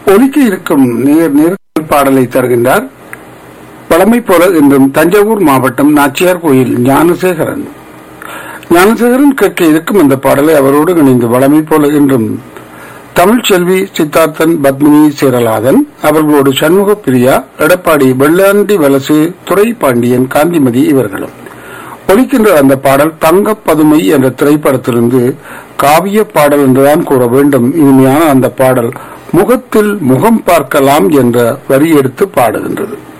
ஒலிக்க இருக்கும் நேர் நேர் பாடலை தருகின்றார் பழமை போல இன்றும் தஞ்சாவூர் மாவட்டம் நாச்சியார் கோயில் ஞானசேகரன் ஞானசேகரன் கேட்க இருக்கும் இந்த பாடலை அவரோடு இணைந்து வளமை போல இன்றும் தமிழ்ச்செல்வி சித்தார்த்தன் பத்மினி சீரலாதன் அவர்களோடு சண்முக பிரியா எடப்பாடி வெள்ளாண்டி வலசு துறை பாண்டியன் காந்திமதி இவர்களும் ஒலிக்கின்ற அந்த பாடல் தங்க பதுமை என்ற திரைப்படத்திலிருந்து காவிய பாடல் என்றுதான் கூற வேண்டும் இனிமையான அந்த பாடல் முகத்தில் முகம் பார்க்கலாம் என்ற வரி எடுத்து பாடுகின்றது